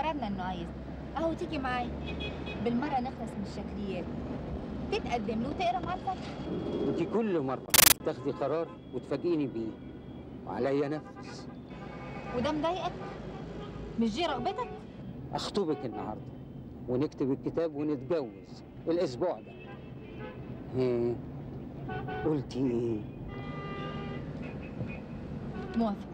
افترضنا انه عايز اهو تيجي معي بالمره نخلص من الشكليات تتقدم له وتقرا مع الفتح انت كل مرة تاخدي قرار وتفاجئيني بيه وعليا نفس وده مضايقك مش دي رغبتك اخطبك النهارده ونكتب الكتاب ونتجوز الاسبوع ده ها قلتي ايه موافقه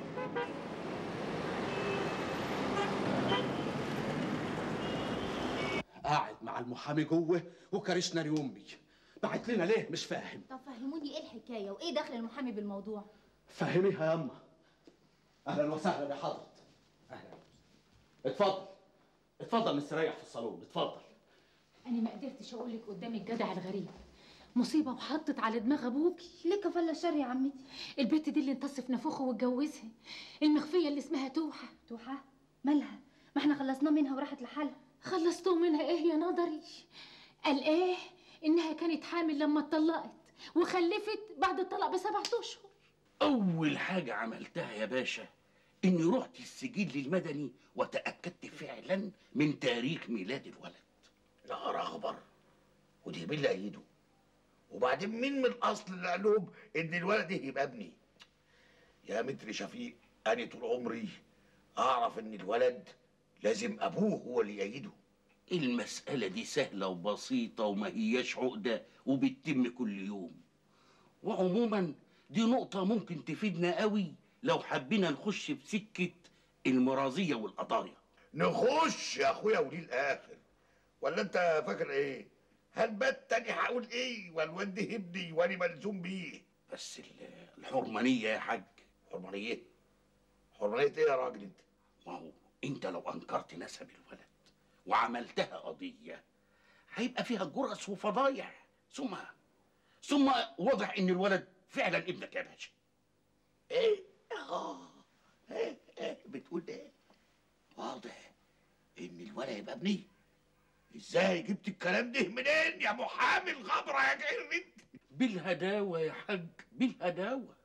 قاعد مع المحامي جوه وكارشنا امي بعت لنا ليه مش فاهم طب فهموني ايه الحكايه وايه دخل المحامي بالموضوع فهميها ياما اهلا وسهلا يا حضرت اهلا اتفضل اتفضل نستريح في الصالون اتفضل أنا ما قدرتش أقول لك قدام الجدع الغريب مصيبة وحطت على دماغ أبوكي ليه كفالة الشر يا عمتي البت دي اللي انتصف نفوخه واتجوزها المخفية اللي اسمها توحة توحة مالها ما احنا خلصنا منها وراحت لحالها خلصتوا منها إيه يا نظري قال إيه إنها كانت حامل لما اتطلقت وخلفت بعد الطلاق بسبعة أشهر أول حاجة عملتها يا باشا إني رحت السجل المدني وتأكدت فعلا من تاريخ ميلاد الولد لا رغبر ودي مين اللي أيده وبعدين مين من الأصل اللي قال لهم إن الولد ده يبقى ابني يا متر شفيق أنا طول عمري أعرف إن الولد لازم أبوه هو اللي يأيده المسألة دي سهلة وبسيطة وما هياش عقدة وبتتم كل يوم وعموما دي نقطة ممكن تفيدنا قوي لو حبينا نخش في سكة المرازية والقضايا نخش يا أخويا وليه الآخر ولا أنت فاكر إيه؟ هنبات تاني هقول إيه والواد ده ابني وأنا ملزوم بيه بس ال- الحرمانية يا حاج حرمانية حرمانية إيه يا راجل أنت؟ ما هو انت لو انكرت نسب الولد وعملتها قضية هيبقى فيها جرس وفضايح ثم ثم واضح ان الولد فعلا ابنك يا باشا ايه اه ايه ايه بتقول ايه واضح ان الولد يبقى ابني ازاي جبت الكلام ده منين يا محامي الغبره يا جرد بالهداوة يا حاج بالهداوة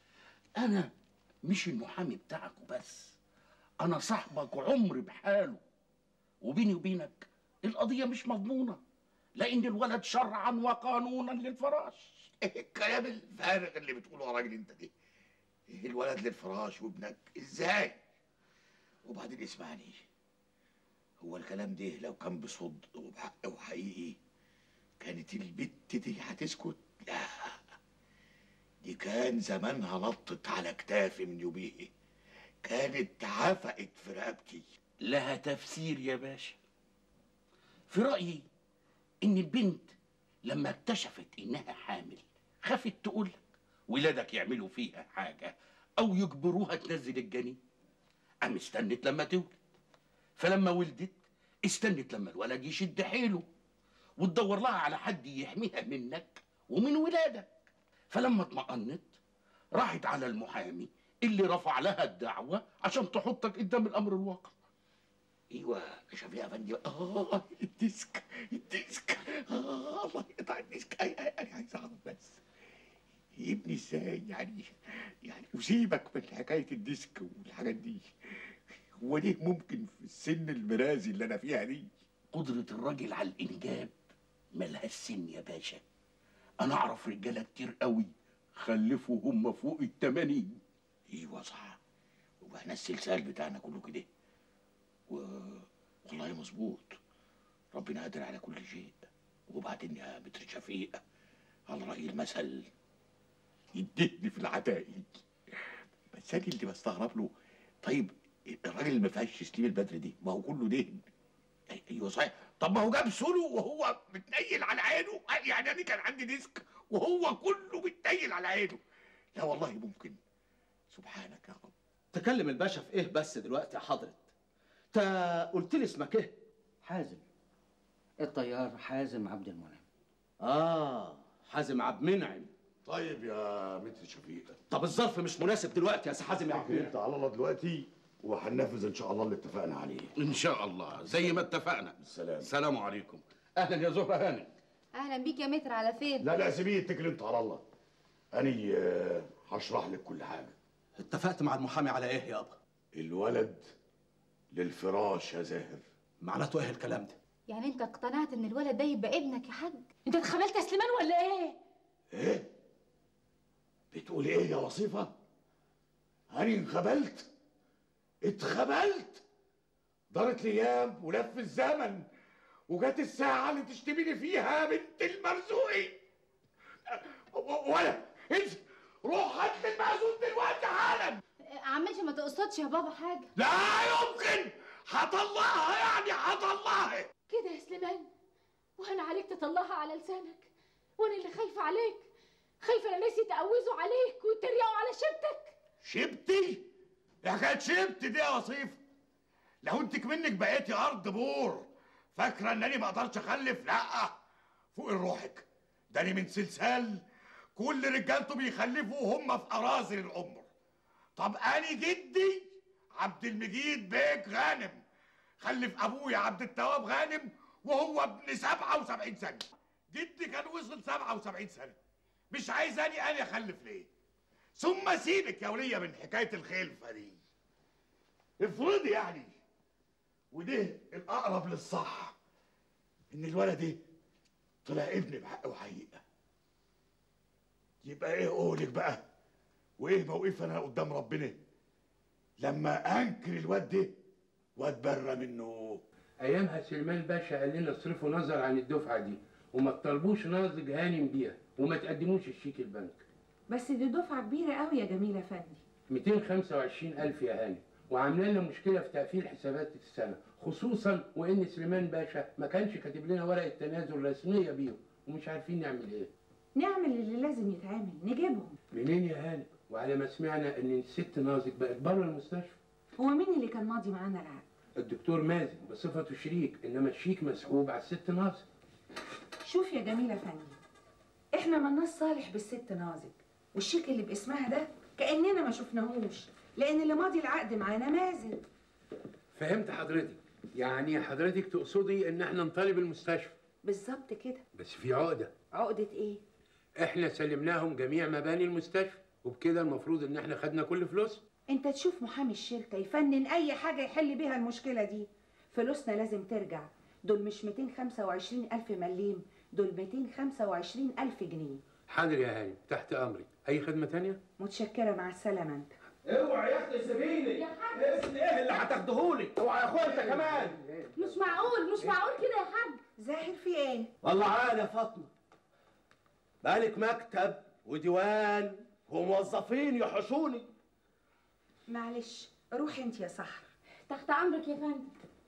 انا مش المحامي بتاعك وبس انا صاحبك عمر بحاله وبيني وبينك القضية مش مضمونة لان الولد شرعا وقانونا للفراش ايه الكلام الفارغ اللي بتقوله يا راجل انت ده ايه الولد للفراش وابنك ازاي وبعدين اسمعني هو الكلام ده لو كان بصدق وبحق وحقيقي كانت البت دي هتسكت لا دي كان زمانها نطت على كتافي من يوميه كانت عفقت في رقبتي لها تفسير يا باشا في رأيي إن البنت لما اكتشفت إنها حامل خافت تقول لك ولادك يعملوا فيها حاجة أو يجبروها تنزل الجنين قام استنت لما تولد فلما ولدت استنت لما الولد يشد حيله وتدور لها على حد يحميها منك ومن ولادك فلما اطمأنت راحت على المحامي اللي رفع لها الدعوة عشان تحطك قدام الأمر الواقع ايوه يا شفيع افندي اه الديسك الديسك اه الله يقطع الديسك اي اي انا عايز اعرف بس يبني ازاي يعني يعني وسيبك من حكايه الديسك والحاجات دي هو ليه ممكن في السن المرازي اللي انا فيها دي قدرة الراجل على الإنجاب ملهاش سن يا باشا أنا أعرف رجالة كتير قوي خلفوا هم فوق التمانين ايوه صح واحنا السلسال بتاعنا كله كده و... والله مظبوط ربنا قادر على كل شيء وبعدين يا متر شفيق على رأي المثل يدهني في العتائق بس انا اللي بستغرب له طيب الراجل اللي ما فيهاش سليم البدر دي ما هو كله دهن أي- ايوه صحيح طب ما هو جاب سولو وهو متنيل على عينه قال يعني انا كان عندي ديسك وهو كله متنيل على عينه لا والله ممكن سبحانك يا رب تكلم الباشا في ايه بس دلوقتي يا حضرت تا قلت لي اسمك ايه حازم الطيار حازم عبد المنعم اه حازم عبد منعم طيب يا متر شفيق طب الظرف مش مناسب دلوقتي يا سي حازم يا عبد انت على الله دلوقتي وهننفذ ان شاء الله اللي اتفقنا عليه إن شاء الله زي ما اتفقنا بالسلامه السلام عليكم أهلا يا زهرة هانم اهلا بيك يا متر على فين لا لا سيبيه اتكل انت على الله اني آه، هشرح لك كل حاجه اتفقت مع المحامي على ايه يابا الولد للفراش يا زاهر معناته ايه الكلام ده يعني انت اقتنعت ان الولد ده يبقى ابنك يا حاج انت اتخبلت يا سليمان ولا ايه ايه بتقول ايه يا وصيفة هاني انخبلت اتخبلت دارت الايام ولف الزمن وجت الساعة اللي تشتميني فيها يا بنت المرزوقي و- ولا انت روح هات لي المأذون دلوقتي حالا عمتي ما تقصدش يا بابا حاجه لا يمكن هطلعها يعني هطلعها كده يا سليمان وانا عليك تطلعها على لسانك وانا اللي خايفه عليك خايفه الناس يتقوزوا عليك ويتريقوا على شبتك شبتي يا كانت شبت دي يا وصيفة لو انت منك بقيتي ارض بور فاكره انني ما اقدرش اخلف لا فوق روحك ده انا من سلسال كل رجالته بيخلفوا وهم في اراذل العمر طب انا جدي عبد المجيد بيك غانم خلف ابويا عبد التواب غانم وهو ابن 77 سنه جدي كان وصل 77 سنه مش عايزاني انا اخلف ليه ثم سيبك يا وليه من حكايه الخلفه دي افرضي يعني وده الاقرب للصح ان الولد ده طلع ابن بحق وحقيقه يبقى ايه قولك بقى وايه موقفي انا قدام ربنا لما انكر الواد ده واتبرى منه ايامها سليمان باشا قال لنا اصرفوا نظر عن الدفعه دي وما تطلبوش ناظج هانم بيها وما تقدموش الشيك البنك بس دي دفعة كبيرة قوي يا جميل افندي 225 الف يا هانم وعامله لنا مشكله في تقفيل حسابات السنه خصوصا وان سليمان باشا ما كانش كاتب لنا ورقه تنازل رسميه بيهم ومش عارفين نعمل ايه نعمل اللي لازم يتعمل نجيبهم منين يا هانم وعلى ما سمعنا ان الست ناظج بقت بره المستشفى هو مين اللي كان ماضي معانا العقد الدكتور مازن بصفته شريك انما الشيك مسحوب على الست ناظج شوف يا جميل افندي احنا مالناش صالح بالست نازك والشيك اللي باسمها ده كاننا ما شفناهوش لان اللي ماضي العقد معانا مازن فهمت حضرتك يعني حضرتك تقصدي ان احنا نطالب المستشفى بالظبط كده بس في عقده عقدة ايه احنا سلمناهم جميع مباني المستشفى وبكده المفروض ان احنا خدنا كل فلوس انت تشوف محامي الشركة يفنن اي حاجة يحل بيها المشكلة دي فلوسنا لازم ترجع دول مش 225 ألف مليم دول 225 ألف جنيه حاضر يا هاني تحت امرك اي خدمه تانية متشكرة مع السلامة انت اوعى يا اختي سيبيني اسم ايه اللي هتاخدهولي اوعى يا اخويا انت كمان مش معقول مش معقول كده يا حاج زاهر في ايه والله عال يا فاطمه بالك مكتب وديوان وموظفين يحشوني معلش روحي انت يا سحر تحت امرك يا فندم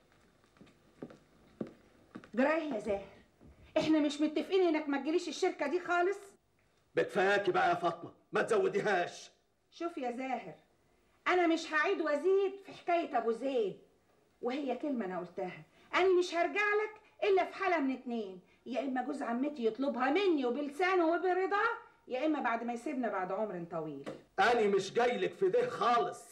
جرايه يا زاهر احنا مش متفقين انك ما تجيليش الشركة دي خالص بكفاكي بقى يا فاطمه ما تزوديهاش شوف يا زاهر انا مش هعيد وازيد في حكايه ابو زيد وهي كلمه انا قلتها انا مش هرجع لك الا في حاله من اتنين يا اما جوز عمتي يطلبها مني وبلسانه وبرضاه يا اما بعد ما يسيبنا بعد عمر طويل أنا مش جايلك في ده خالص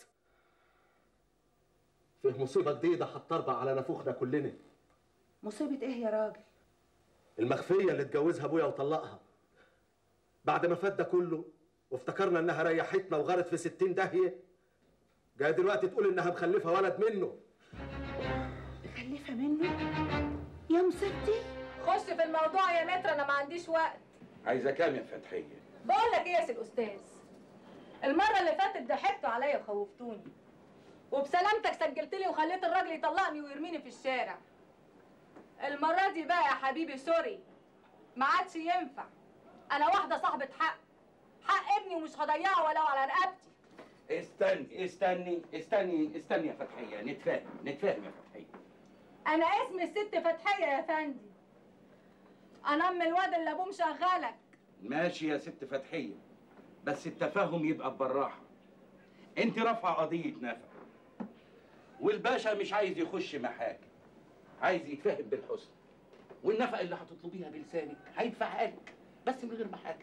فيه مصيبة جديدة هتطربع على نافوخنا كلنا مصيبه ايه يا راجل المخفية اللي اتجوزها أبويا وطلقها بعد ما فات ده كله وافتكرنا إنها ريحتنا وغارت في ستين داهية جاية دلوقتي تقول إنها مخلفة ولد منه مخلفه منه يا مصيبتي خش في الموضوع يا متر انا ما عنديش وقت عايزه كام يا فتحيه بقول لك ايه يا سي الاستاذ المره اللي فاتت ضحكتوا عليا وخوفتوني وبسلامتك سجلت لي وخليت الراجل يطلقني ويرميني في الشارع المره دي بقى يا حبيبي سوري ما عادش ينفع انا واحده صاحبه حق حق ابني ومش هضيعه ولو على رقبتي استني استني استني استني يا فتحيه نتفاهم نتفاهم يا فتحيه انا اسمي الست فتحيه يا فندي انا ام الواد اللي ابوه مشغلك ماشي يا ست فتحيه بس التفاهم يبقى بالراحه انت رافعه قضيه نفع والباشا مش عايز يخش محاكم عايز يتفاهم بالحسن والنفقه اللي هتطلبيها بلسانك هيدفعها لك بس من غير محاكم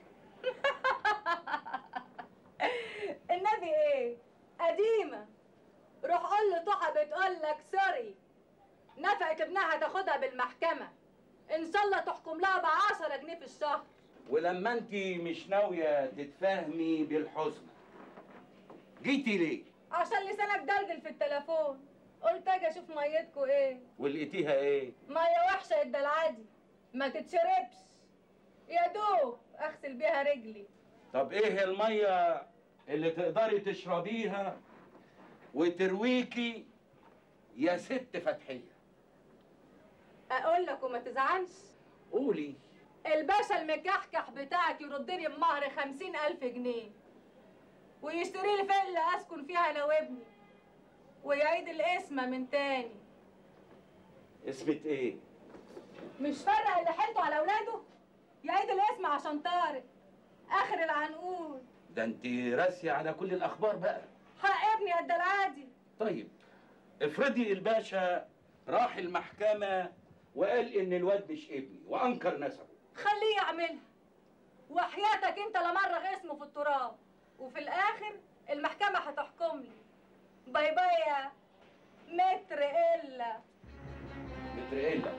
النبي ايه قديمه روح قول له طحى بتقول لك سوري نفقت ابنها تاخدها بالمحكمه ان شاء الله تحكم لها ب 10 جنيه في الشهر ولما انت مش ناويه تتفاهمي بالحسن جيتي ليه عشان لسانك دلدل في التليفون قلت اجي اشوف ميتكوا ايه ولقيتيها ايه ميه وحشه يا العادي ما تتشربش يا دوب اغسل بيها رجلي طب ايه الميه اللي تقدري تشربيها وترويكي يا ست فتحيه اقول لك وما تزعلش قولي الباشا المكحكح بتاعك يردني بمهر خمسين ألف جنيه ويشتري لي فيلا أسكن فيها أنا وابني ويعيد القسمة من تاني اسمة ايه مش فارقة اللي حيلته على أولاده يعيد القسمة عشان طارق آخر العنقود ده انت راسية على كل الاخبار بقى حق ابني قد العادي طيب افرضي الباشا راح المحكمة وقال ان الواد مش ابني وانكر نسبه خليه يعملها وحياتك انت لا مرة اسمه في التراب وفي الاخر المحكمة هتحكم لي باي باي يا متر الا متر الا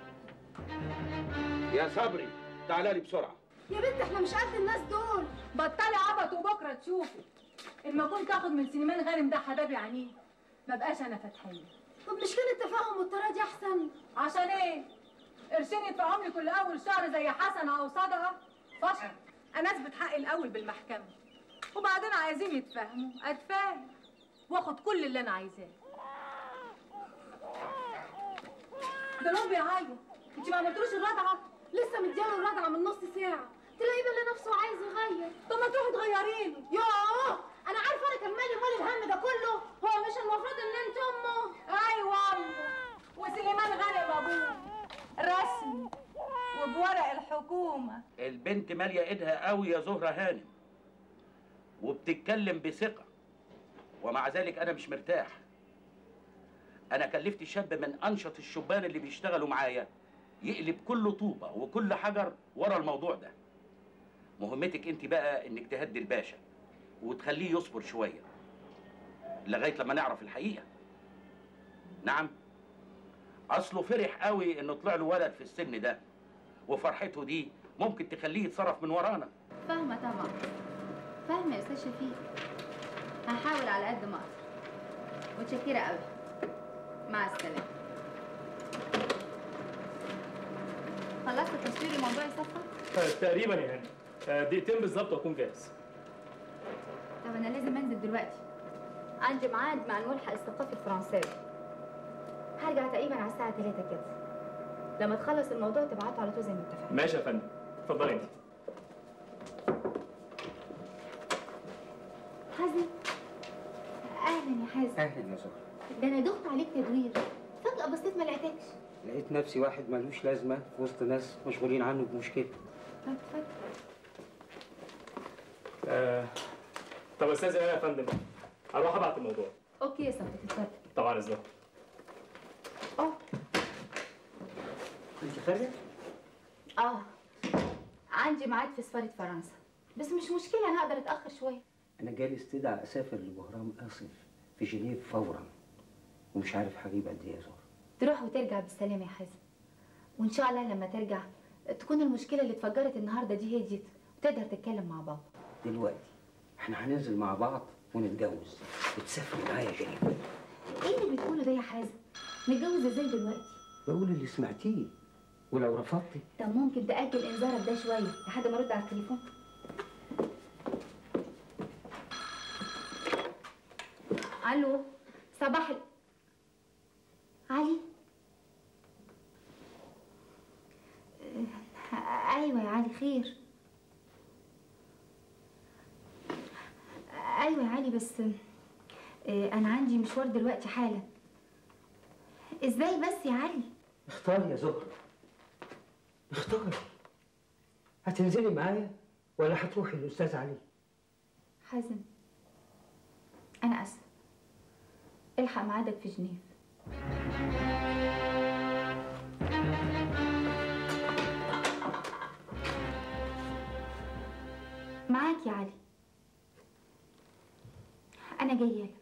يا صبري تعالى لي بسرعة يا بنت احنا مش قد الناس دول بطلي عبط وبكره تشوفي اما كنت اخد من سليمان غانم ده حباب عنيه ما بقاش انا فتحيه طب مش كان التفاهم والتراضي احسن عشان ايه قرشين يدفعهم لي كل اول شهر زي حسن او صدقه فشل انا اثبت حقي الاول بالمحكمه وبعدين عايزين يتفاهموا اتفاهم واخد كل اللي انا عايزاه ده لون بيعيط انت ما عملتلوش الرضعه لسه مدياله الرضعه من نص ساعه تلاقيه بلا نفسه عايز يغير طب ما تروحي تغيري له يوه انا عارفه انا كان مالي مال الهم ده كله هو مش المفروض ان انت امه ايوه امه وسليمان غانم ابوه رسمي وبورق الحكومه البنت مالية ايدها قوي يا زهرة هانم وبتتكلم بثقة ومع ذلك انا مش مرتاح انا كلفت شاب من انشط الشبان اللي بيشتغلوا معايا يقلب كل طوبة وكل حجر ورا الموضوع ده مهمتك انت بقى انك تهدي الباشا وتخليه يصبر شوية لغاية لما نعرف الحقيقة نعم اصله فرح قوي انه طلع له ولد في السن ده وفرحته دي ممكن تخليه يتصرف من ورانا فاهمة طبعا فاهمة يا أستاذ شفيق هحاول على قد ما أقدر متشكرة قوي مع السلامة خلصت تصوير موضوع الصفحة؟ آه، تقريبا يعني آه، دقيقتين بالظبط واكون جاهز طب أنا لازم أنزل دلوقتي عندي ميعاد مع الملحق الثقافي الفرنساوي هرجع تقريبا على الساعة 3 كده لما تخلص الموضوع تبعته على طول زي ما اتفقنا ماشي يا فندم اتفضلي انت حازم أهلا يا حازم اهلا يا زهرة ده أنا دخت عليك تدوير فجأة بصيت ما لقيتكش لقيت نفسي واحد ملوش لازمة في وسط ناس مشغولين عنه بمشكلة طب اتفضل آه، طب استاذ ايه يا فندم هروح ابعت الموضوع أوكي يا صاحبي اتفضل طبعا اذنك أه انت خارجة؟ اه عندي ميعاد في سفارة فرنسا بس مش مشكلة أنا أقدر أتأخر شوية أنا جالي استدعاء أسافر لبهرام آصف في جنيف فورا ومش عارف هجيب قد إيه يا زهرة تروح وترجع بالسلامة يا حازم وإن شاء الله لما ترجع تكون المشكلة اللي اتفجرت النهاردة دي هديت وتقدر تتكلم مع بابا دلوقتي احنا هننزل مع بعض ونتجوز وتسافري معايا جنيف إيه اللي بتقوله ده يا حازم؟ نتجوز إزاي دلوقتي؟ بقول اللي سمعتيه ولو رفضتي طب ممكن تأجل إنذارك ده شوية لحد ما أرد على التليفون؟ ألو صباح ال... علي آه، أيوة يا علي خير أيوة يا علي بس آه، أنا عندي مشوار دلوقتي حالا إزاي بس يا علي؟ اختاري يا زهرة اختاري هتنزلي معايا ولا هتروحي للأستاذ علي حازم أنا آسفة الحق ميعادك في جنيف معاك يا علي أنا جاية لك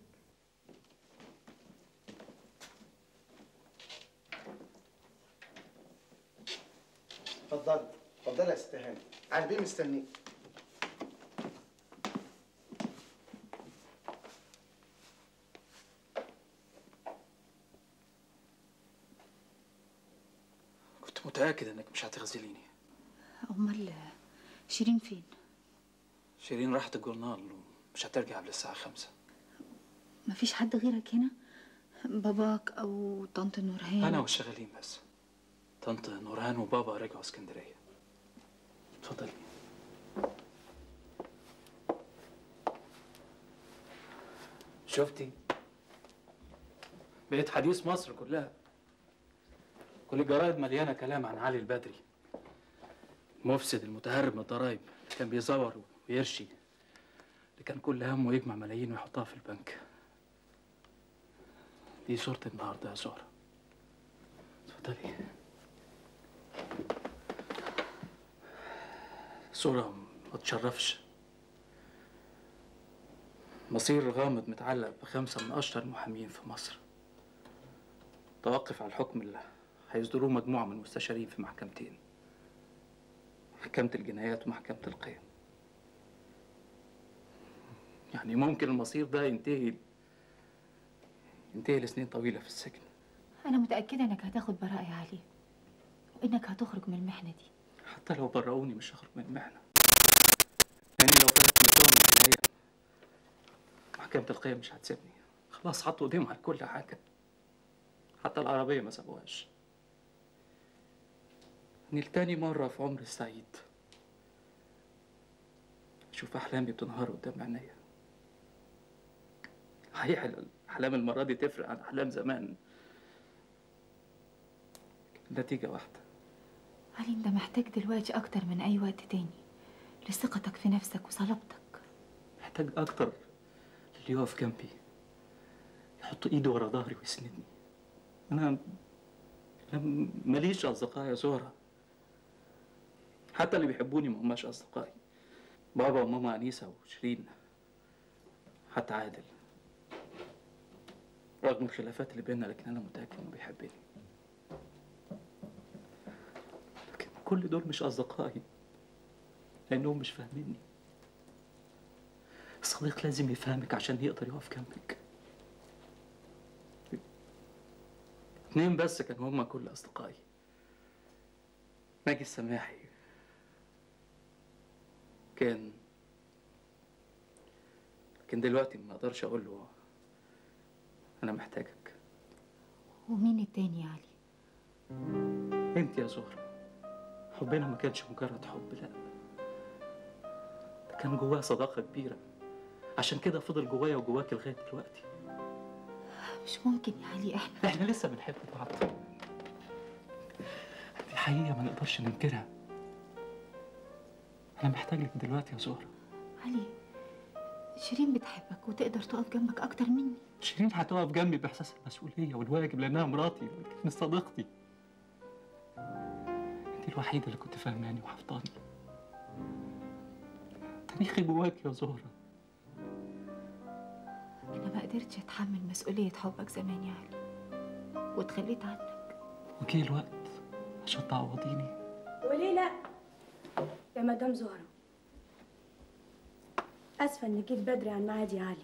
اتفضلي اتفضلي يا ست هاني علي بيه مستنيك متأكد إنك مش هتخذليني امال شيرين فين شيرين راحت الجورنال ومش هترجع قبل الساعة خمسة مفيش حد غيرك هنا باباك او طنط نورهان أنا والشغالين بس طنط نورهان وبابا رجعوا اسكندرية اتفضلي شفتي بقيت حديث مصر كلها كل الجرايد مليانة كلام عن علي البدري المفسد المتهرب من الضرايب اللي كان بيزور ويرشي اللي كان كل همه يجمع ملايين ويحطها في البنك دي صورة النهاردة يا زهرة اتفضلي صورة ما تشرفش مصير غامض متعلق بخمسة من أشهر المحامين في مصر توقف على الحكم اللي هيصدروه مجموعة من المستشارين في محكمتين محكمة الجنايات ومحكمة القيم يعني ممكن المصير ده ينتهي ينتهي لسنين طويلة في السجن انا متاكده انك هتاخد براءه يا علي وانك هتخرج من المحنه دي حتى لو برؤوني مش هخرج من المحنة يعني لو فاتت مشوار الجناية محكمة القيم مش هتسيبني خلاص حطوا ايديهم على كل حاجة حتى العربية ما سابوهاش إني لتاني مرة في عمري السعيد أشوف أحلامي بتنهار قدام عينيا صحيح الأحلام المرة دي تفرق عن أحلام زمان النتيجة واحدة علي انت محتاج دلوقتي اكتر من اي وقت تاني لثقتك في نفسك وصلابتك محتاج أكتر اللي يقف جنبي يحط إيده ورا ظهري ويسندني أنا أنا ماليش أصدقاء يا زهرة حتى اللي بيحبوني ما هماش أصدقائي بابا وماما أنيسة وشيرين حتى عادل رغم الخلافات اللي بيننا لكن أنا متأكد إنه بيحبني لكن كل دول مش أصدقائي لأنهم مش فاهميني الصديق لازم يفهمك عشان يقدر يقف جنبك اتنين بس كانوا هما كل أصدقائي ناجي السماحي كان لكن دلوقتي ما اقدرش اقول له انا محتاجك ومين التاني يا علي انت يا زهرة حبنا ما كانش مجرد حب لا ده كان جواه صداقة كبيرة عشان كده فضل جوايا وجواك لغاية دلوقتي مش ممكن يا علي احنا احنا لسه بنحب بعض دي حقيقة ما نقدرش ننكرها انا محتاج لك دلوقتي يا زهرة علي شيرين بتحبك وتقدر تقف جنبك اكتر مني شيرين هتقف جنبي باحساس المسؤولية والواجب لانها مراتي مش صديقتي انت الوحيدة اللي كنت فاهماني وحفظاني تاريخي جواك يا زهرة انا ما قدرتش اتحمل مسؤوليه حبك زمان يا علي واتخليت عنك وجه الوقت عشان تعوضيني وليه لا يا مدام زهرة أسفة إني جيت بدري عن ميعادي يا علي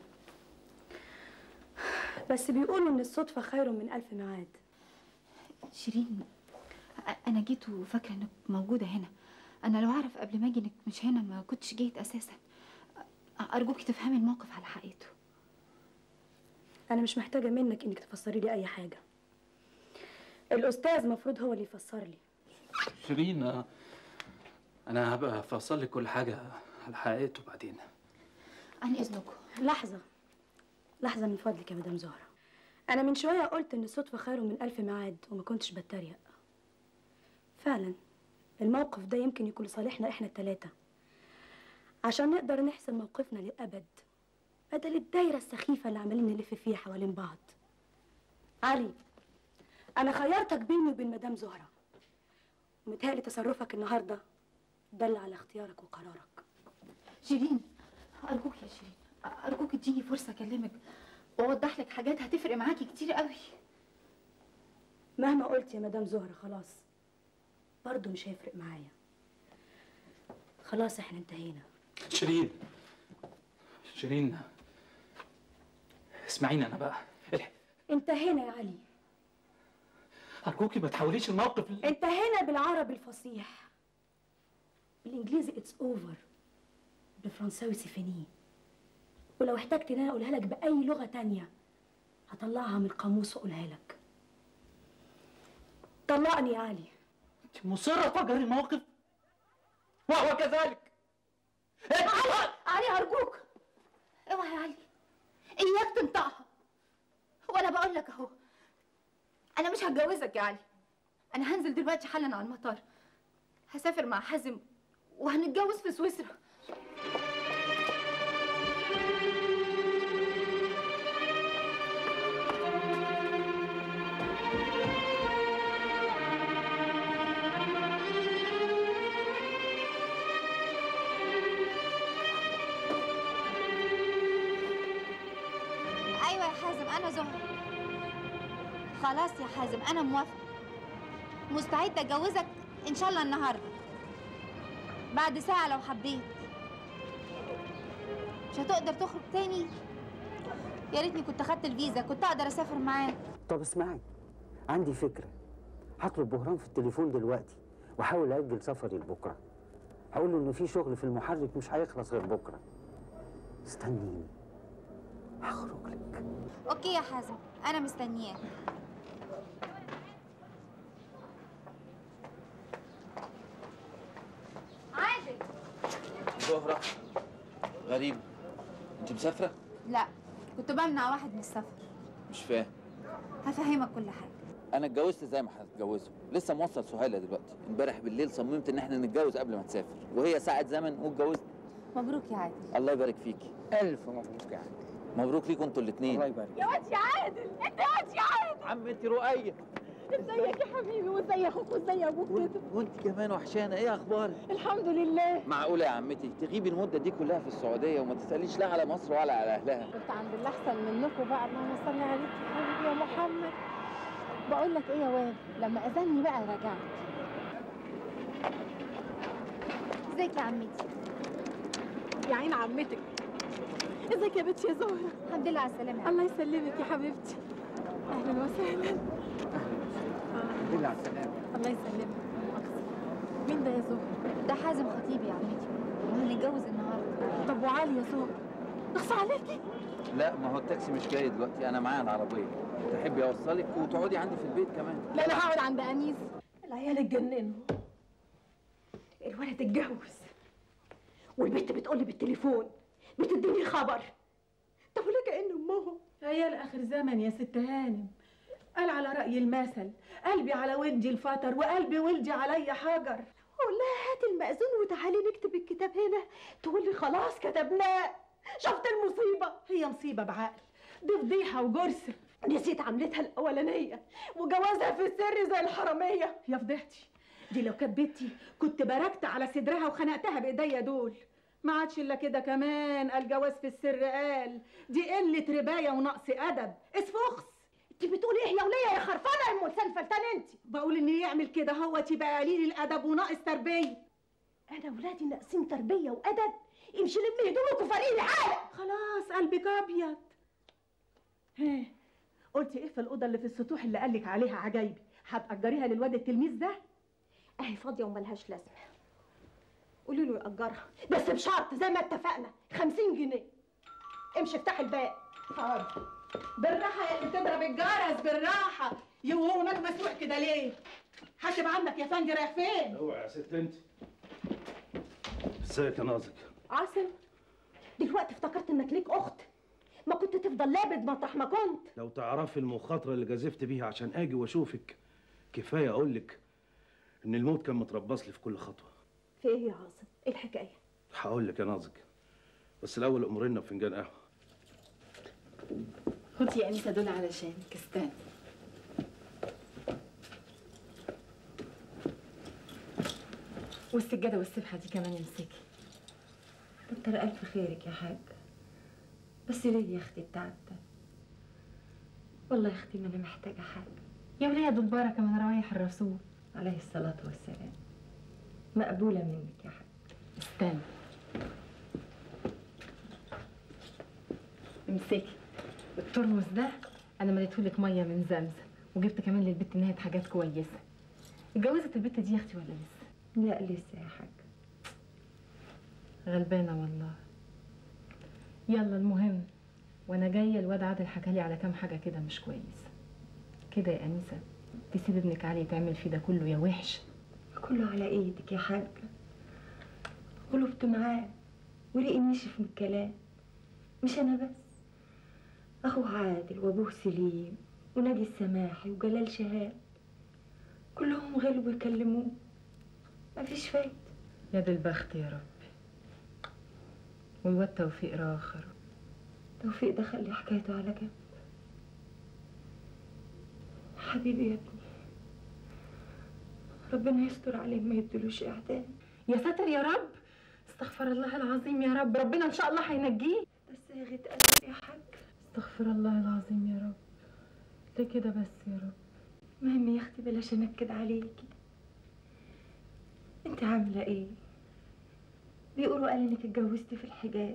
بس بيقولوا إن الصدفة خير من ألف ميعاد شيرين أ- انا جيت وفاكره انك موجوده هنا انا لو اعرف قبل ما اجي انك مش هنا ما كنتش جيت اساسا أ- ارجوك تفهمي الموقف على حقيقته أنا مش محتاجة منك إنك تفسري لي أي حاجة الأستاذ مفروض هو اللي يفسر لي شيرين آه، انا هبقى افصل لك كل حاجة على حقيقته بعدين عن اذنكم لحظة لحظة من فضلك يا مدام زهرة أنا من شوية قلت إن الصدفة خير من ألف ميعاد وما كنتش بتريق فعلا الموقف ده يمكن يكون لصالحنا إحنا التلاتة عشان نقدر نحسن موقفنا للأبد بدل الدايرة السخيفة اللي عمالين نلف فيها حوالين بعض علي أنا خيرتك بيني وبين مدام زهرة ومتهيألي تصرفك النهاردة دل على اختيارك وقرارك شيرين ارجوك يا شيرين أ- ارجوك اديني فرصه اكلمك واوضح لك حاجات هتفرق معاكي كتير قوي مهما قلت يا مدام زهرة خلاص برضه مش هيفرق معايا خلاص احنا انتهينا شيرين شيرين اسمعيني انا بقى انتهينا يا علي ارجوكي ما تحاوليش الموقف ل- انت هنا بالعربي الفصيح بالانجليزي اتس اوفر بالفرنساوي سيفيني ولو احتجت ان انا اقولها لك باي لغه تانية هطلعها من القاموس واقولها لك طلقني يا علي انت مصره تفجري الموقف وهو كذلك علي علي ارجوك اوعى يا علي اياك تنطقها وانا بقول لك اهو انا مش هتجوزك يا علي انا هنزل دلوقتي حالا على المطار هسافر مع حازم وهنتجوز في سويسرا ايوه يا حازم انا زهرة خلاص يا حازم انا موافقة مستعدة اتجوزك ان شاء الله النهاردة بعد ساعة لو حبيت مش هتقدر تخرج تاني يا ريتني كنت اخدت الفيزا كنت اقدر اسافر معاك طب اسمعي عندي فكرة هطلب بهرام في التليفون دلوقتي واحاول اجل سفري لبكره هقول له ان في شغل في المحرك مش هيخلص غير بكره استنيني هخرج لك اوكي يا حازم انا مستنياك عادل زهرة غريب انت مسافرة؟ لا كنت بمنع واحد من السفر مش فاهم هفهمك كل حاجة انا اتجوزت زي ما هتتجوزه لسه موصل سهيلة دلوقتي امبارح بالليل صممت ان احنا نتجوز قبل ما تسافر وهي ساعة زمن واتجوزت مبروك يا عادل الله يبارك فيكي الف مبروك يا عادل مبروك ليكم انتوا الاثنين الله يبارك يا واد يا عادل انت يا واد يا عادل عمتي رؤية ازيك يا حبيبي وازي اخوك وازي ابوك كده وانت كمان وحشانة ايه اخبارك الحمد لله معقولة يا عمتي تغيبي المدة دي كلها في السعودية وما تسأليش لا على مصر ولا على اهلها انت عند اللي احسن منكم بقى اللهم صل عليك يا حبيبي يا محمد بقول لك ايه يا واد لما اذني بقى رجعت ازيك يا عمتي يا عين عمتك ازيك يا بنتي يا زهره الحمد لله على السلامة الله يسلمك يا حبيبتي اهلا وسهلا بالله على السلامة الله يسلمك مين ده يا زهره ده حازم خطيبي يا عمتي وهنتجوز النهارده طب وعلي يا زهره اخصى عليكي لا ما هو التاكسي مش جاي دلوقتي انا معايا العربية تحبي اوصلك وتقعدي عندي في البيت كمان لا انا هقعد عند انيس العيال اتجننوا الولد اتجوز والبنت بتقولي بالتليفون بتديني خبر طب ولا كأن امهم عيال اخر زمن يا ست هانم قال على رأي المثل قلبي على ودي الفطر وقلبي ولدي علي حجر قول لها هات المأذون وتعالي نكتب الكتاب هنا تقول لي خلاص كتبناه شفت المصيبة هي مصيبة بعقل دي فضيحة وجرسة نسيت عملتها الأولانية وجوازها في السر زي الحرامية يا فضيحتي دي لو كانت بنتي كنت باركت على صدرها وخنقتها بايديا دول ما عادش الا كده كمان الجواز في السر قال دي قله ربايه ونقص ادب اسفخس انت بتقولي ايه يا وليه يا خرفانه يا ام لسان فلتان انت بقول ان يعمل كده هو تبقى قليل الادب وناقص تربيه انا ولادي ناقصين تربيه وادب امشي لمي هدومك وفريقي حالك خلاص قلبك ابيض ها قلتي ايه في الاوضه اللي في السطوح اللي قالك عليها عجايبي هتاجريها للواد التلميذ ده اهي فاضيه وملهاش لازمه قولي له يأجرها بس بشرط زي ما اتفقنا 50 جنيه امشي افتحي الباب حاضر بالراحه يا اللي بتضرب الجرس بالراحه يو هو ماك مسروق كده ليه حاسب عنك يا فندي رايح فين اوعى يا ست انت ازيك يا ناظر عاصم دلوقتي افتكرت انك ليك اخت ما كنت تفضل لابد مطرح ما كنت لو تعرفي المخاطرة اللي جازفت بيها عشان اجي واشوفك كفاية اقول لك ان الموت كان متربص لي في كل خطوة في ايه يا عاصم ايه الحكايه هقول لك يا نازك بس الاول امرنا بفنجان قهوة خدي يا انسه دول علشانك استني والسجاده والسبحه دي كمان امسكي كتر ألف خيرك يا حاج بس ليه يا أختي التعب ده والله يا أختي ما أنا محتاجة حاجة يا وليه دول بركه من روايح الرسول عليه الصلاة والسلام مقبولة منك يا حاج استني امسكي الترمس ده انا مليتهولك ميه من زمزم وجبت كمان للبت نهاية حاجات كويسة اتجوزت البت دي يا اختي ولا لسه؟ لا لسه يا حاج غلبانة والله يلا المهم وانا جاية الواد عادل حكالي على كام حاجة كده مش كويسة كده يا أنيسة تسيب ابنك علي يتعمل فيه ده كله يا وحش كله على ايدك يا حاجة غلبت معاه ولقي نشف من الكلام مش انا بس اخوه عادل وابوه سليم وناجي السماحي وجلال شهاب كلهم غلبوا يكلموه مفيش فايدة يا دي البخت يا رب والواد توفيق راخر توفيق ده خلي حكايته على جنب حبيبي يا ابني ربنا يستر عليه ما يدلوش اعدام يا ساتر يا رب استغفر الله العظيم يا رب ربنا ان شاء الله هينجيه بس يا غيت قلبي يا حاج استغفر الله العظيم يا رب ليه كده بس يا رب المهم يا اختي بلاش انكد عليكي انت عامله ايه بيقولوا قال انك اتجوزتي في الحجاز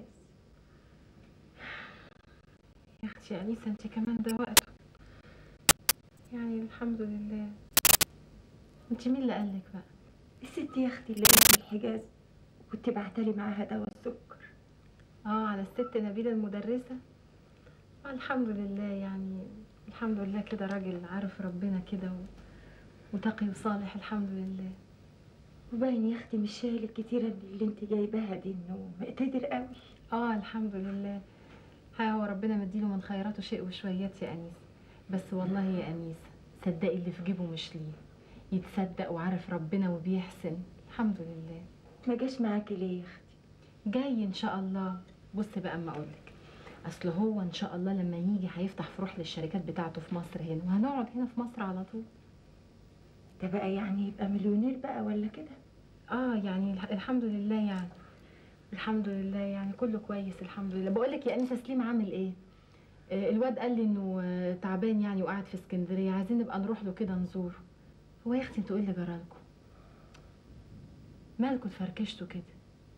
يا اختي يا انيسه انت كمان ده وقته يعني الحمد لله انت مين اللي قالك بقى الست يا اختي اللي كانت في الحجاز كنت بعتلي معاها دواء السكر اه على الست نبيله المدرسه آه الحمد لله يعني الحمد لله كده راجل عارف ربنا كده و... وتقي وصالح الحمد لله وباين يا اختي مش شايل الكتيره اللي انت جايباها دي انه مقتدر قوي اه الحمد لله ها هو ربنا مديله من خيراته شيء وشويات يا انيس بس والله يا انيس صدقي اللي في جيبه مش ليه يتصدق وعارف ربنا وبيحسن الحمد لله ما جاش معاكي ليه يا اختي جاي ان شاء الله بص بقى اما اقولك اصل هو ان شاء الله لما يجي هيفتح فروح للشركات بتاعته في مصر هنا وهنقعد هنا في مصر على طول ده بقى يعني يبقى مليونير بقى ولا كده اه يعني الح- الحمد لله يعني الحمد لله يعني كله كويس الحمد لله بقول لك يا انسه سليم عامل ايه آه، الواد قال لي انه آه، تعبان يعني وقاعد في اسكندريه عايزين نبقى نروح له كده نزوره هو يا اختي انتوا ايه اللي جرالكم مالكوا اتفركشتوا كده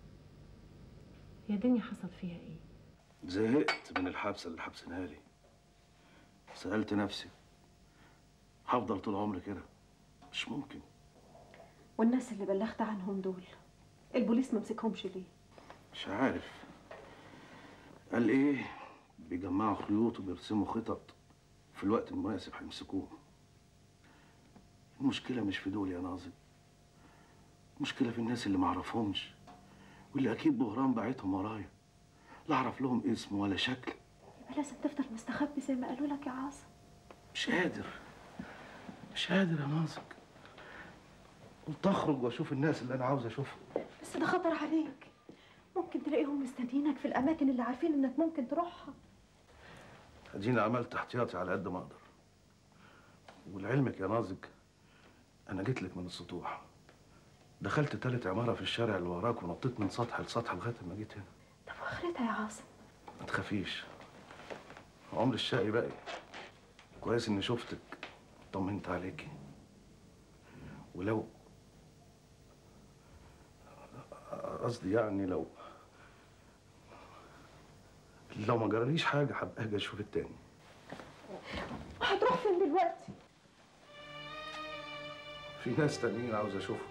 يا دنيا حصل فيها ايه زهقت من الحبسه اللي حبسناها لي سالت نفسي هفضل طول عمري كده مش ممكن والناس اللي بلغت عنهم دول البوليس ما مسكهمش ليه مش عارف قال ايه بيجمعوا خيوط وبيرسموا خطط في الوقت المناسب هيمسكوه المشكلة مش في دول يا ناظم المشكلة في الناس اللي معرفهمش واللي أكيد بهران بعتهم ورايا لا أعرف لهم اسم ولا شكل يبقى لازم تفضل مستخبي زي ما قالوا لك يا عاصم مش قادر مش قادر يا ناظم قلت أخرج وأشوف الناس اللي أنا عاوز أشوفهم بس ده خطر عليك ممكن تلاقيهم مستنيينك في الاماكن اللي عارفين انك ممكن تروحها اديني عملت احتياطي على قد ما اقدر ولعلمك يا نازك انا جيت لك من السطوح دخلت تالت عماره في الشارع اللي وراك ونطيت من سطح لسطح لغايه ما جيت هنا طب واخرتها يا عاصم ما تخافيش عمر الشقي باقي كويس اني شفتك طمنت عليكي ولو قصدي يعني لو لو ما جراليش حاجه هبقى اجي اشوف التاني هتروح فين دلوقتي في ناس تانيين عاوز اشوفهم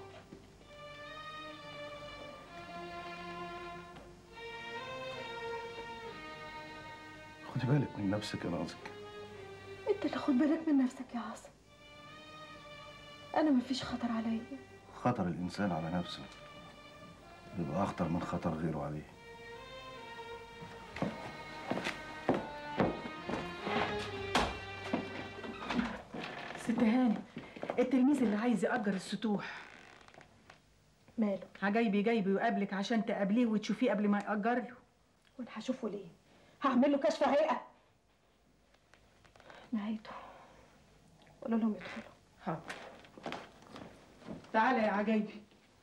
خدي بالك من نفسك يا نازك انت اللي خد بالك من نفسك يا عاصم انا مفيش خطر عليا خطر الانسان على نفسه بيبقى اخطر من خطر غيره عليه ست هاني التلميذ اللي عايز يأجر السطوح ماله عجايبي جايبي ويقابلك عشان تقابليه وتشوفيه قبل ما يأجر له وانا هشوفه ليه هعمل له كشف هيئه نهايته قولوا لهم يدخلوا حاضر تعالى يا عجايبي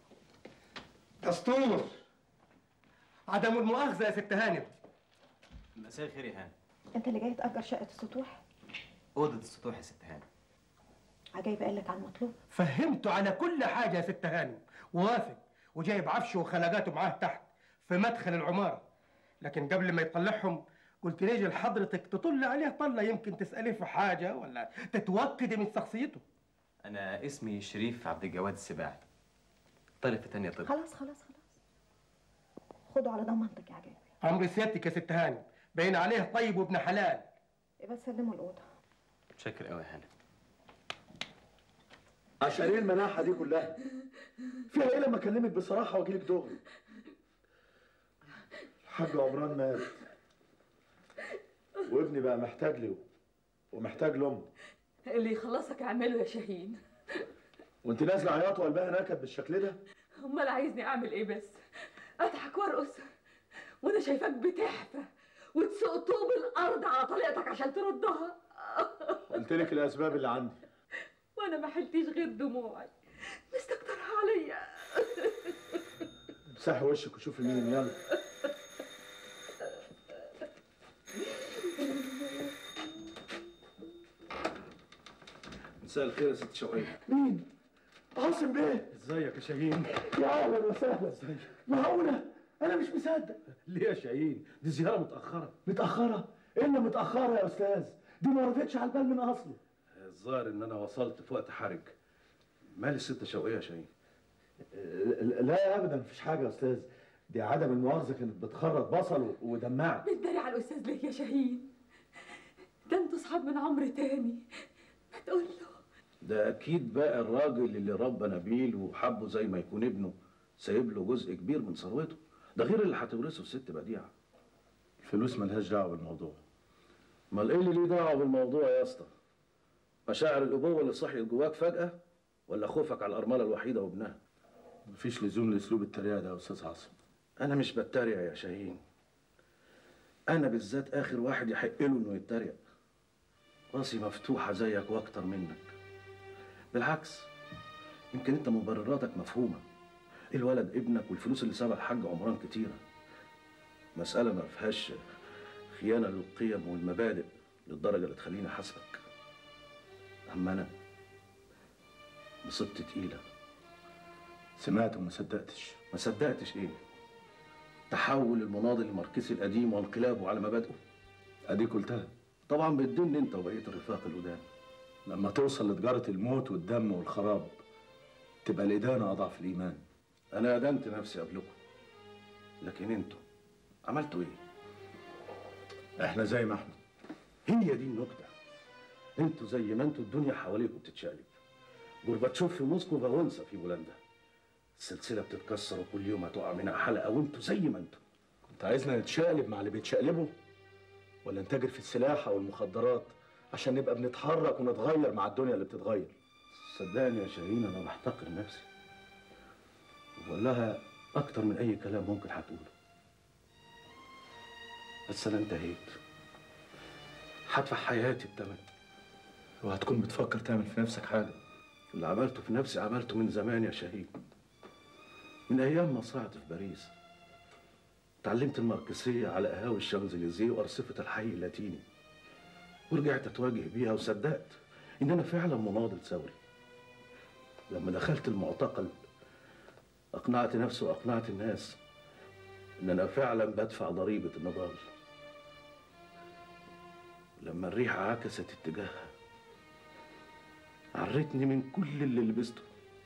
دستور عدم المؤاخذة يا ست هانم مساء الخير يا هاني انت اللي جاي تأجر شقة السطوح أوضة السطوح يا ست هاني عجايب قال لك على المطلوب فهمته على كل حاجة يا ست هانم ووافق وجايب عفشه وخلجاته معاه تحت في مدخل العمارة لكن قبل ما يطلعهم قلت نيجي لحضرتك تطل عليه طله يمكن تساليه في حاجه ولا تتوكدي من شخصيته انا اسمي شريف عبد الجواد السباعي طالب في تانية طب خلاص خلاص خلاص خدوا على ضمانتك يا عجيب امر سيادتك يا ست هاني باين عليه طيب وابن حلال يبقى تسلموا الاوضه متشكر قوي يا هانم عشان ايه المناحه دي كلها فيها ايه لما اكلمك بصراحه واجيلك دغري الحاج عمران مات وابني بقى محتاج لي ومحتاج لامه اللي يخلصك اعمله يا شاهين وانت نازله عياط وقلبها نكد بالشكل ده امال عايزني اعمل ايه بس اضحك وارقص وانا شايفاك بتحفى وتسوق طوب الارض على طليقتك عشان تردها قلت لك الاسباب اللي عندي وانا ما حلتيش غير دموعي مستكترها عليا امسحي وشك وشوفي مين يلا مساء الخير يا ست شوقية مين؟ عاصم بيه ازيك يا شاهين يا اهلا وسهلا ازيك معقوله انا مش مصدق ليه يا شاهين دي زيارة متأخرة متاخره ايه اللي متاخره يا استاذ دي ما وردتش على البال من اصله الظاهر ان انا وصلت في وقت حرج مال الست شوقية يا شاهين لا ابدا مفيش حاجه يا استاذ دي عدم المؤاخذه كانت بتخرط بصل ودمعت بتداري على الاستاذ ليه يا شاهين ده انتوا صحاب من عمر تاني ما تقول له ده اكيد بقى الراجل اللي ربى نبيل وحبه زي ما يكون ابنه سايب له جزء كبير من ثروته ده غير اللي هتورثه الست بديعه الفلوس ملهاش دعوه بالموضوع امال ايه اللي ليه دعوه بالموضوع يا اسطى مشاعر الابوه اللي صحيت جواك فجاه ولا خوفك على الارمله الوحيده وابنها مفيش لزوم لاسلوب التريقه ده يا استاذ عاصم انا مش بتريق يا شاهين انا بالذات اخر واحد يحق له انه يتريق راسي مفتوحه زيك واكتر منك بالعكس يمكن انت مبرراتك مفهومه الولد ابنك والفلوس اللي سابها الحاج عمران كتيره مساله ما فيهاش خيانه للقيم والمبادئ للدرجه اللي تخليني احاسبك اما انا مصيبتي تقيله سمعت وما صدقتش ما صدقتش ايه تحول المناضل الماركسي القديم وانقلابه على مبادئه اديك قلتها طبعا بتدن انت وبقيه الرفاق القدام لما توصل لتجاره الموت والدم والخراب تبقى الادانه اضعف الايمان انا ادنت نفسي قبلكم لكن انتوا عملتوا ايه احنا زي ما احنا هي دي النكته انتوا زي ما انتوا الدنيا حواليكم بتتشقلب جورباتشوف في موسكو فاونسا في بولندا السلسله بتتكسر وكل يوم هتقع منها حلقه وانتوا زي ما انتوا كنت عايزنا نتشقلب مع اللي بيتشقلبوا ولا نتاجر في السلاح او المخدرات عشان نبقى بنتحرك ونتغير مع الدنيا اللي بتتغير صدقني يا شاهين انا بحتقر نفسي وبقول لها اكتر من اي كلام ممكن هتقوله بس انا انتهيت هدفع حياتي بتمن وهتكون بتفكر تعمل في نفسك حاجه اللي عملته في نفسي عملته من زمان يا شهيد من ايام ما صعدت في باريس اتعلمت الماركسيه على قهاوي الشانزليزيه وارصفه الحي اللاتيني ورجعت اتواجه بيها وصدقت ان انا فعلا مناضل ثوري لما دخلت المعتقل اقنعت نفسي واقنعت الناس ان انا فعلا بدفع ضريبه النضال لما الريحه عكست اتجاهها عرتني من كل اللي لبسته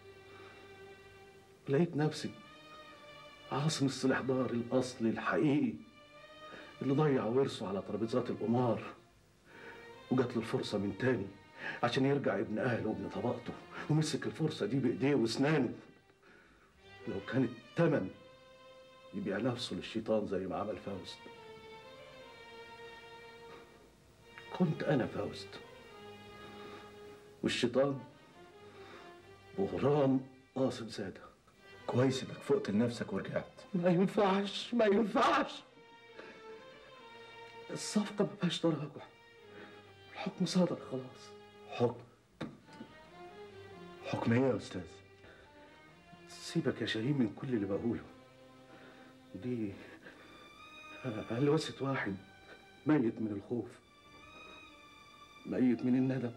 لقيت نفسي عاصم السلحدار الاصلي الحقيقي اللي ضيع ورثه على ترابيزات القمار وجات له الفرصه من تاني عشان يرجع ابن اهله وابن طبقته ومسك الفرصه دي بايديه واسنانه لو كانت تمن يبيع نفسه للشيطان زي ما عمل فاوست كنت انا فاوست والشيطان بغرام قاسم ساده كويس انك فقت لنفسك ورجعت ما ينفعش ما ينفعش الصفقة ما فيهاش تراجع الحكم صادر خلاص حكم حكم ايه يا استاذ سيبك يا شاهين من كل اللي بقوله دي هلوسة واحد ميت من الخوف ميت من الندم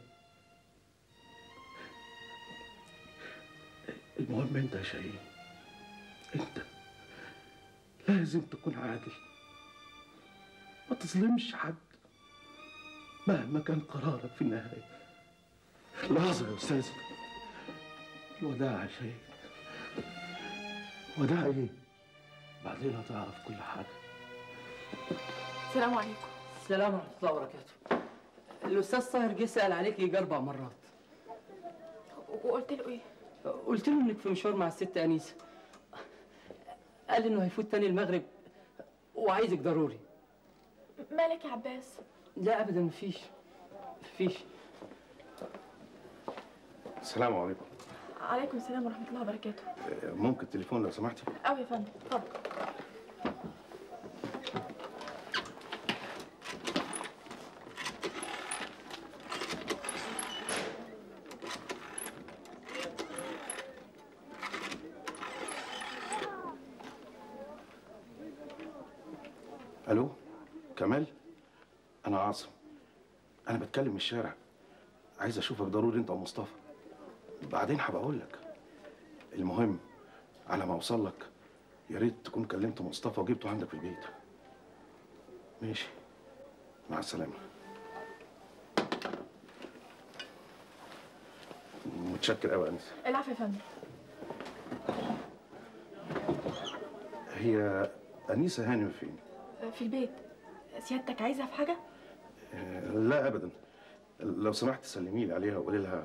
المهم انت يا شاهين انت لازم تكون عادل ما تظلمش حد مهما كان قرارك في النهاية لحظة يا أستاذ الوداع يا شيخ وداع إيه؟ بعدين هتعرف كل حاجة السلام عليكم السلام ورحمة الله وبركاته الأستاذ طاهر جه سأل عليك يجي أربع مرات وقلت له ايه قلت له إنك في مشوار مع الست أنيسة قال إنه هيفوت تاني المغرب وعايزك ضروري مالك يا عباس لا أبدا مفيش مفيش السلام عليكم عليكم السلام ورحمه الله وبركاته ممكن التليفون لو سمحتي قوي يا فندم اتفضل الو كمال انا عاصم انا بتكلم من الشارع عايز اشوفك ضروري انت ومصطفى بعدين هبقى اقول لك المهم على ما اوصل لك يا ريت تكون كلمت مصطفى وجبته عندك في البيت ماشي مع السلامه متشكر قوي يا انسه العفو يا فندم هي انيسه هانم فين في البيت سيادتك عايزها في حاجه آه، لا ابدا لو سمحت سلمي لي عليها وقولي لها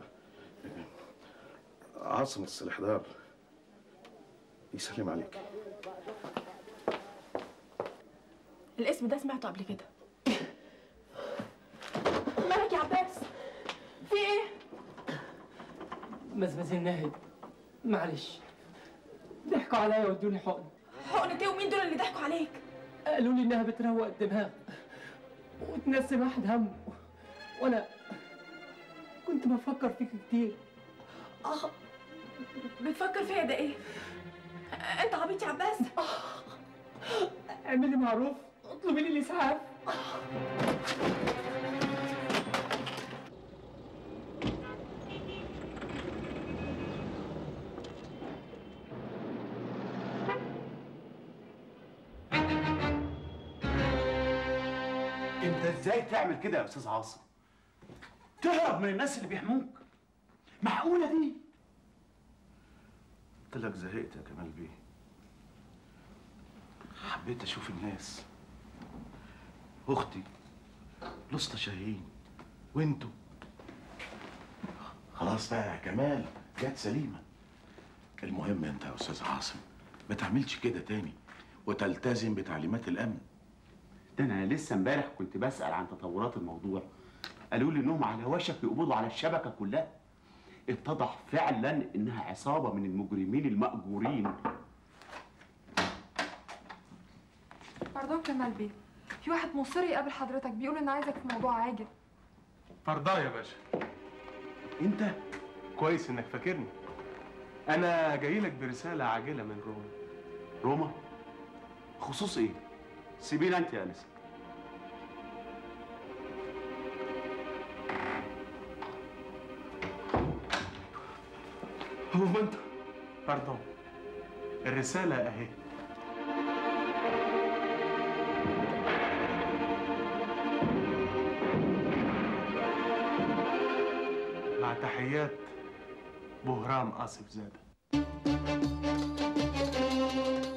آه، عاصم السلحدار يسلم عليك الاسم ده سمعته قبل كده مالك يا عباس في ايه مزمزين ناهد معلش ضحكوا عليا وادوني حقن حقنة ايه ومين دول اللي ضحكوا عليك قالوا لي انها بتروق الدماغ وتنسي واحد هم وانا كنت بفكر فيك كتير اه بتفكر فيا ده ايه انت عبيط يا عباس اعملي معروف اطلبي لي الاسعاف انت ازاي تعمل كده يا استاذ عاصم تهرب من الناس اللي بيحموك معقوله دي قلت لك زهقت يا كمال بيه حبيت اشوف الناس اختي لسطى شاهين وانتوا خلاص بقى يا كمال جت سليمه المهم انت يا استاذ عاصم ما تعملش كده تاني وتلتزم بتعليمات الامن ده انا لسه امبارح كنت بسال عن تطورات الموضوع قالوا لي انهم على وشك يقبضوا على الشبكه كلها اتضح فعلا انها عصابه من المجرمين المأجورين باردون كمال بيه في واحد مصر يقابل حضرتك بيقول انه عايزك في موضوع عاجل فرضاه يا باشا انت كويس انك فاكرني انا جاي لك برساله عاجله من روما روما خصوص ايه سيبينا انت يا انسه هو انت باردون الرساله اهي مع تحيات بهرام آصف زاده